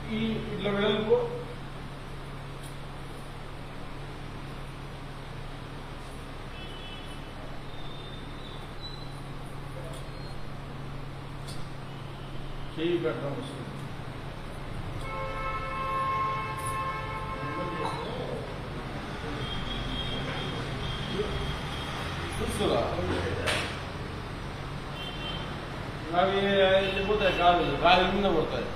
ఈ ఇట్లా వెడల్పు చేయి పెట్టడం వస్తుంది చూస్తురా అవి వెళ్ళిపోతాయి కాదు గాలి మీద పోతాయి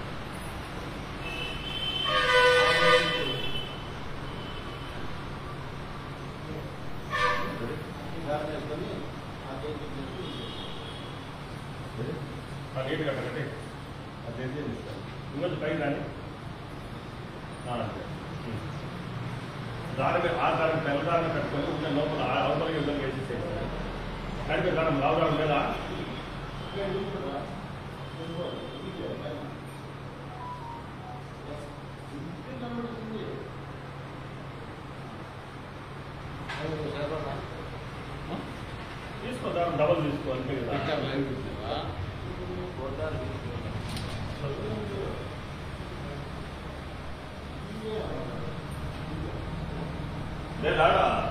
ఆ గేట్ కట్టండి అదే ఇంకొంచెం పైకి రాండి ఆ, అంతే. ఉం. దాని మీద ఆ దాని తెల్ల దాన్ని కట్టుకొని కొంచెం లోపల ఆ అవతలకి ఇవతలకి వేసేసేయండి కడిపే దానం లావు రావడం లేదా తీసుకో దానం డబల్ తీసుకో అంతే కదా లేదా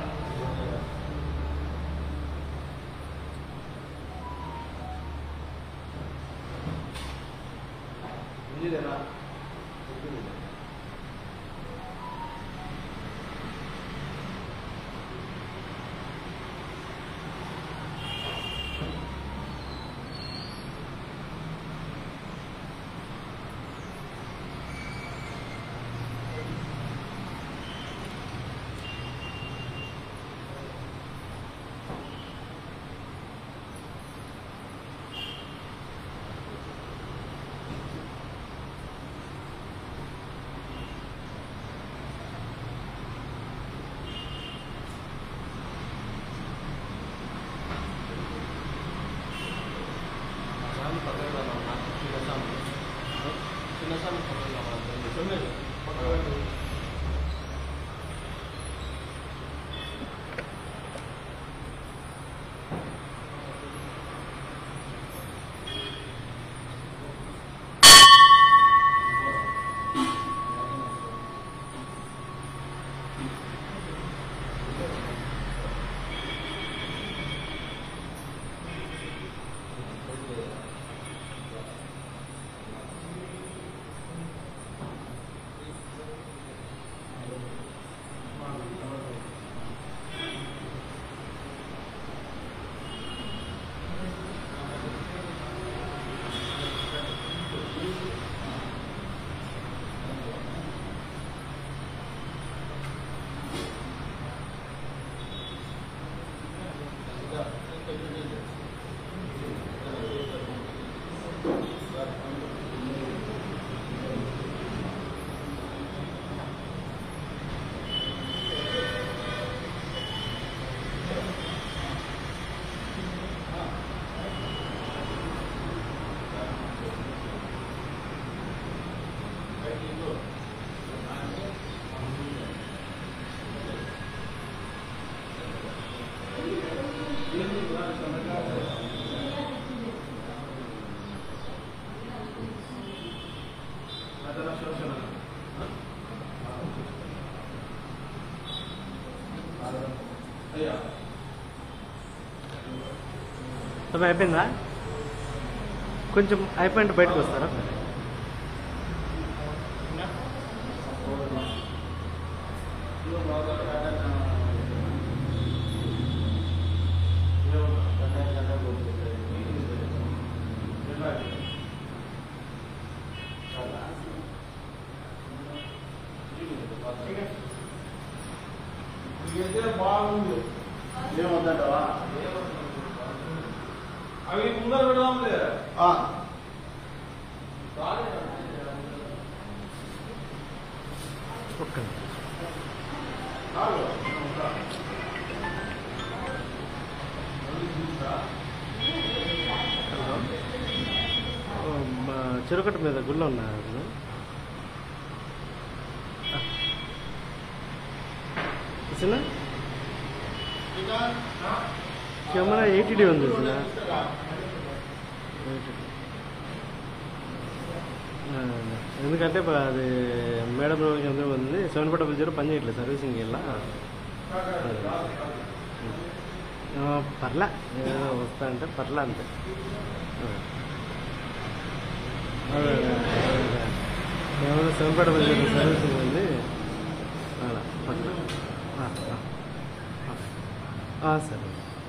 తమ అయిపోయిందా కొంచెం అయిపోయింటే బయటకు వస్తారా ఇదైతే బాగుంది ఏమొద్దంటావా అవి ముందర పెడదాంలే ఒక్క కాదు చెరుకట్ట మీద గుళ్ళ ఉన్నారు చిన్న కెమెరా ఎయిటీడీ ఉంది చిన్న ఆ, ఎందుకంటే ప- అది మేడం ఎంత ఉంది సెవెన్ ఫోర్ డబుల్ జీరో పని చేయట్లేదు సర్వీసింగ్ ఇలా పర్లా ఏదో వస్తా అంటే పర్లా అంతే అదే, అదే, అదే. ఏమైనా seven four double zero servicing ఉంది అలా పర్లా ఆ, ఆ. ఆ, సరే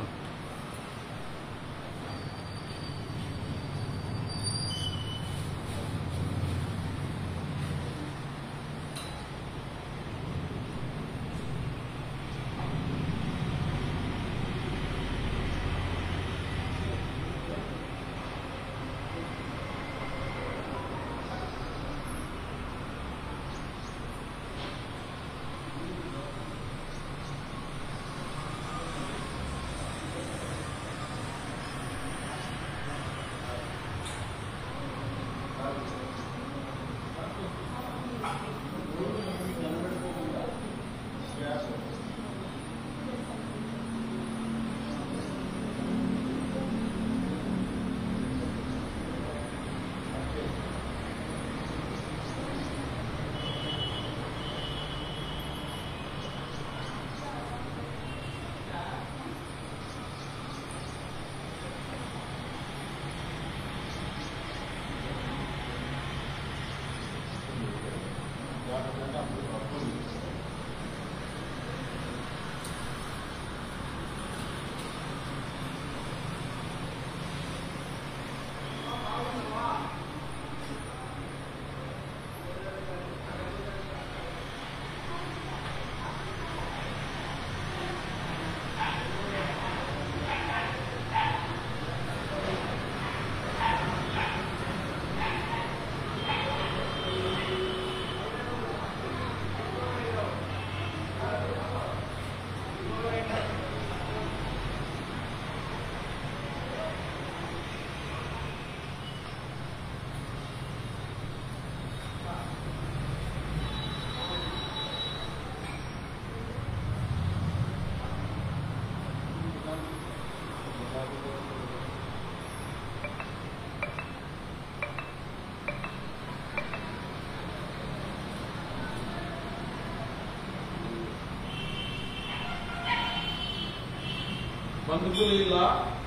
బంధువులు ఇలా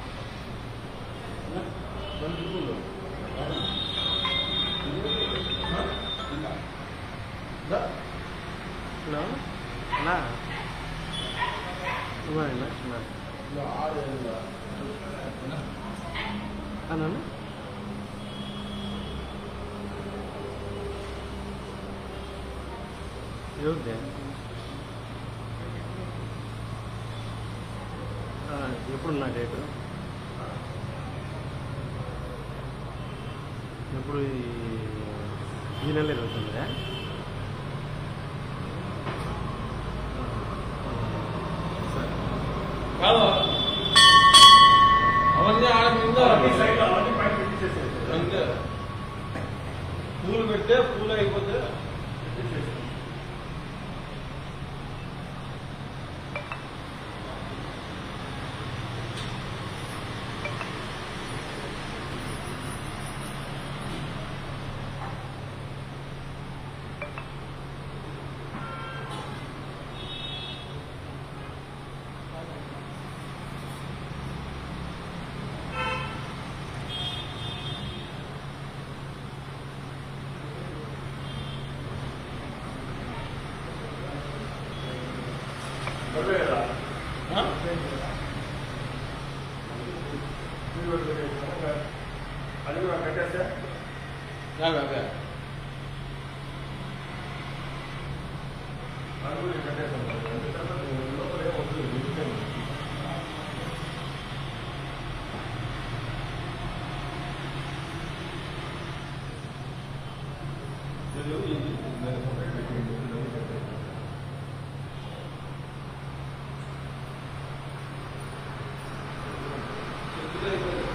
బంధువులు హలో అలా ఇవ్వండి అన్నా ఎవరిదే ఆ, ఎప్పుడున్నా డేటు ఎప్పుడు ఈ- ఈ నెల ఇరవై తొమ్మిదా సరే కాదు అవన్నీ ఆడ కింద అవన్నీ సైడ్లో అవన్నీ పైన పెట్టేసేసేది. అంతే పూలు పెట్టే పూలు అయిపోతే పెట్టేసేది. అవే కదా. ఆ? మీరు కూడా పెట్టేసేది. అది కూడా కట్టేస్తే అవే, అవే. అది కూడా కట్టేస్తాం లోపల ఏం వస్తుంది నిజమే. ఇది, ఇది. దాన్ని సపరేట్ పెట్టేయండి. ఇవన్నీ కట్టేస్తాం. ఇది అయిపోయింది.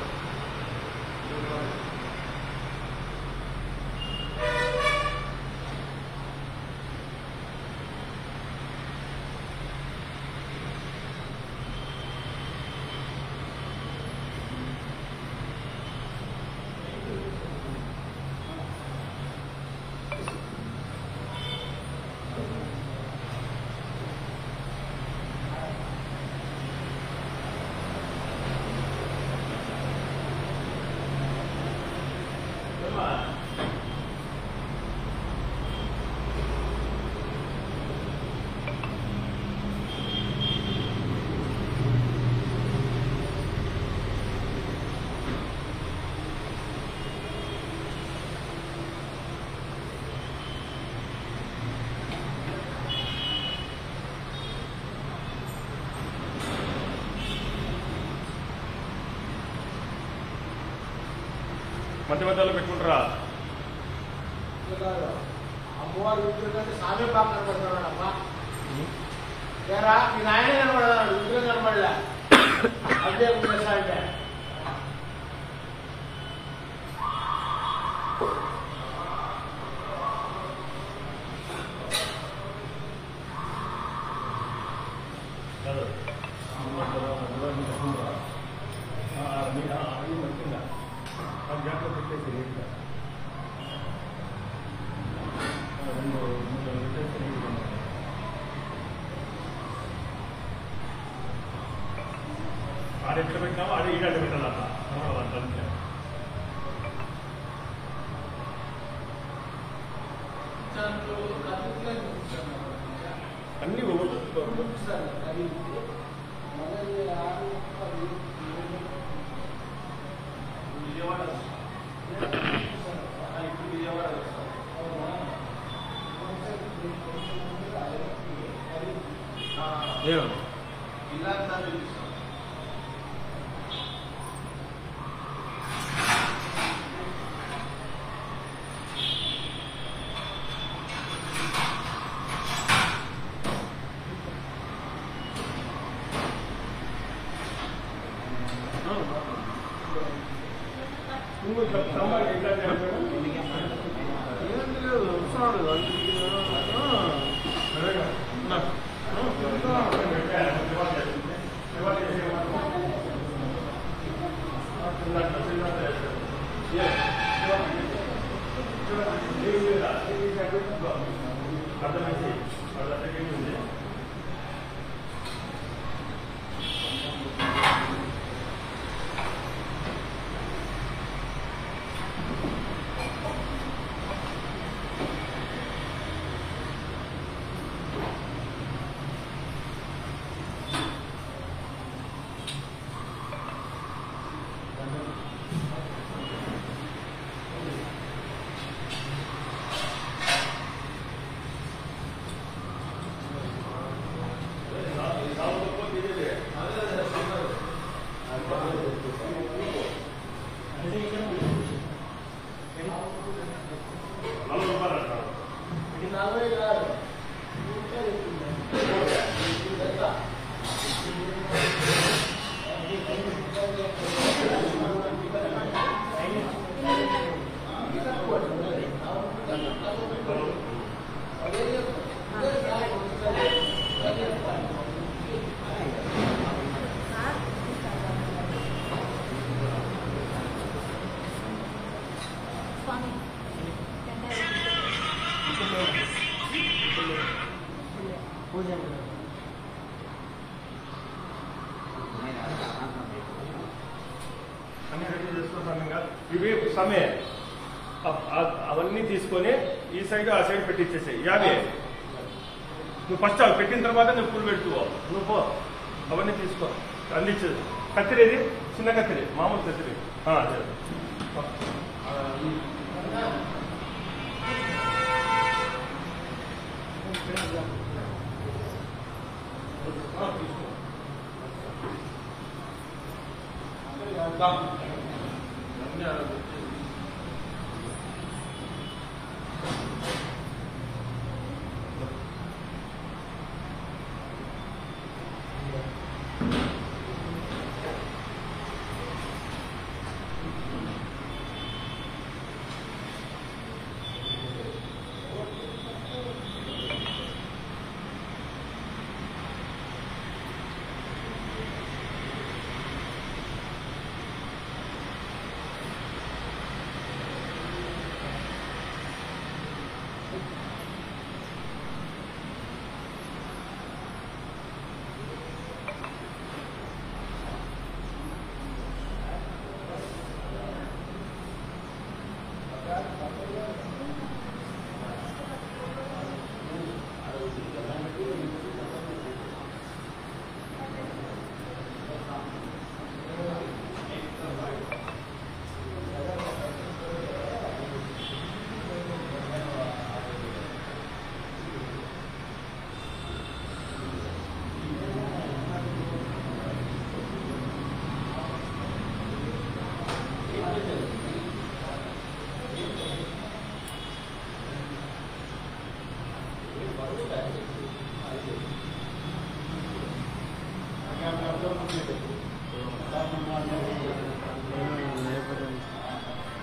మధ్య మధ్యలో పెట్టుకుంటారా అమ్మవారు విగ్రహం సామే బాగా కనపడుతున్నాడు అమ్మా ఏరా మీ నాయన కనపడతాడు విగ్రహం కనపడలే అదే చేస్తా అంటే కాదు. ఆ, మీ- ఆ, అది మంచిగా. ఆ గ్యాప్లో పెట్టేసి నీట్గా. ఆ, రెండు మూడు పెట్టేసి నీట్గా. ఆడ ఎక్కడ పెట్టినామో ఆడ ఈడ పెట్టాలి అట్లా కనపడాలి అంతే. అన్నీ విజయవాడ ఇప్పుడు విజయవాడ ఏమో ఇలా చూపిస్తాం నువ్వు ఇట్లా సాంబార్ ఇట్లా చేయాలి ఏంటి లేదు వస్తున్నాడు సరేగా నలభై రూపాయలు అంటారు నలభై కాదు స్వామి అన్ని రెడీ చేసుకుంటాను ఇంకా ఇవి సమే అ- అ- అవన్నీ తీసుకొని ఈ సైడ్ ఆ సైడ్ పెట్టించేసాయి యాభై నువ్వు ఫస్ట్ అవి పెట్టిన తర్వాత నువ్వు పూలు పెడుతువో నువ్వు పో అవన్నీ తీసుకో అందించేది కత్తిరేది చిన్న కత్తిరి మామూలు కత్తిరి ఆ, అదే. ఆ, తీసుకో.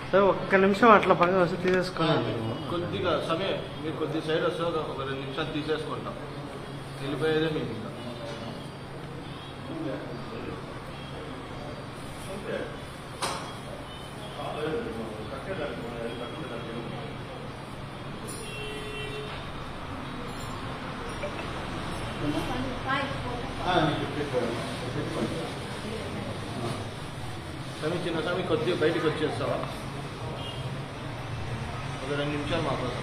సార్ ఒక్క నిమిషం అట్లా పక్కన వస్తే తీసేసుకోండి కొద్దిగా సమయం మీరు కొద్ది సైడ్ వస్తే ఒక ఒక రెండు నిమిషాలు తీసేసుకుంటాం వెళ్ళిపోయేదే మీకు ఇంకా సమీ చిన్న సమీ కొద్దిగా బయటికి వచ్చేస్తావా ఒక రెండు నిమిషాలు మా కోసం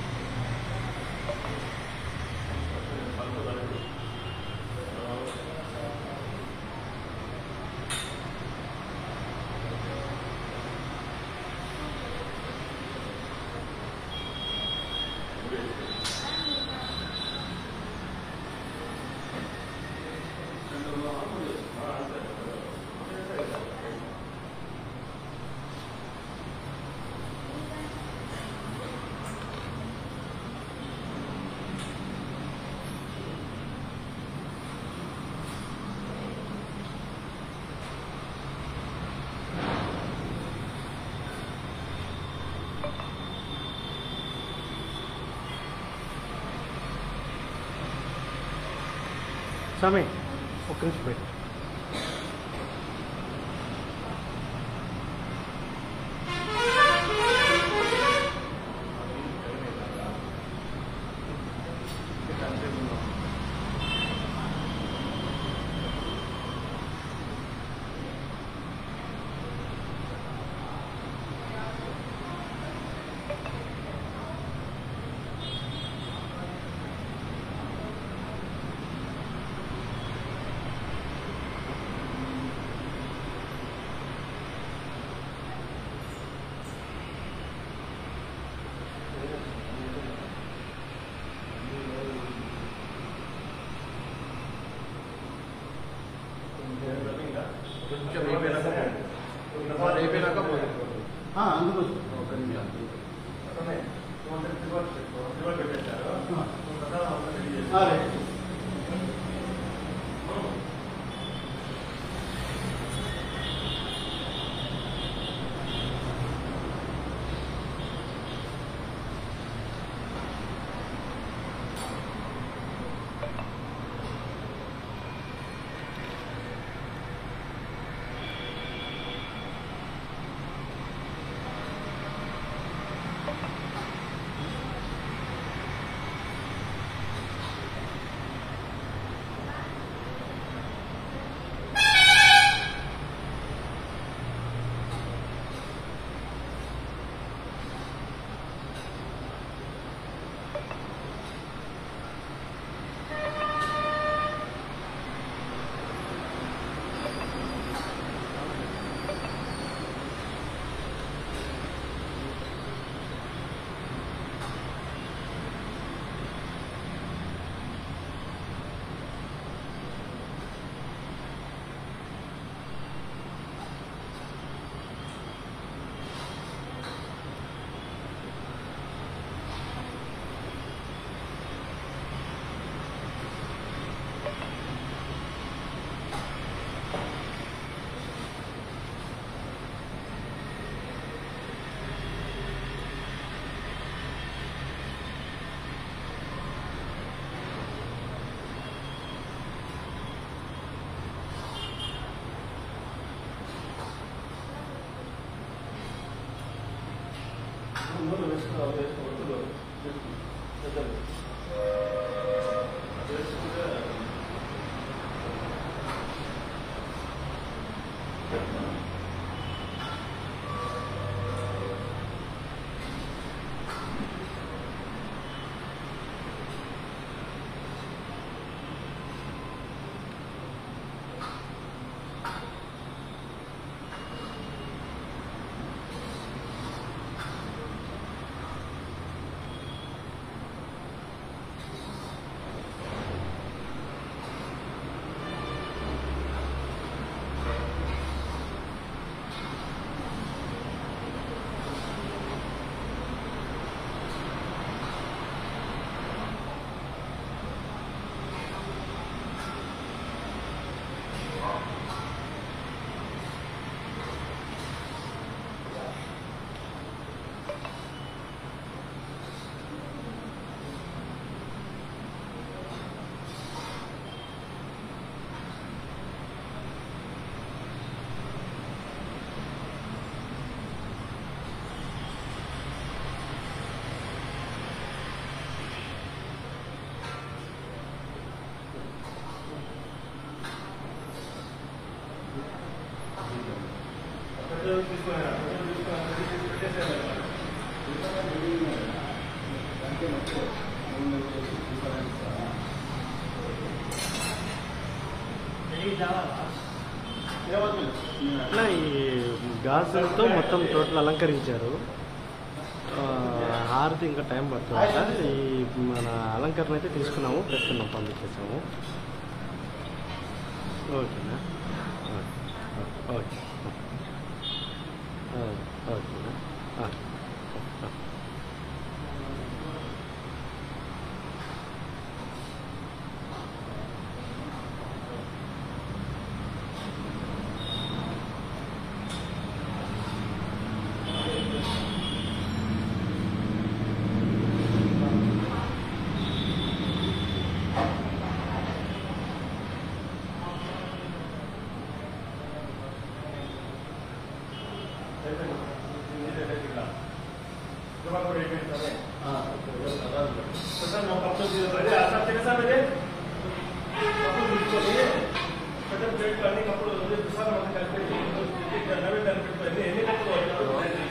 స్వామి ఒక్క నిమిషం పెట్టి కొంచెం అయిపోయినాక పోదు. అయిపోయినాక పోదు. అందుకు ఒక నిమిషం అలా ఈ గాజులతో మొత్తం టోటల్ అలంకరించారు ఆ, హారతి ఇంకా టైం పడుతుంది ఈ మన అలంకరణ అయితే తీసుకున్నాము పెట్టుకున్నాం పంపించేసాము ఓకేనా ఆ, ఆ, ఓకే ఆ, ఓకేనా ఆ, ఆ. కప్పుడు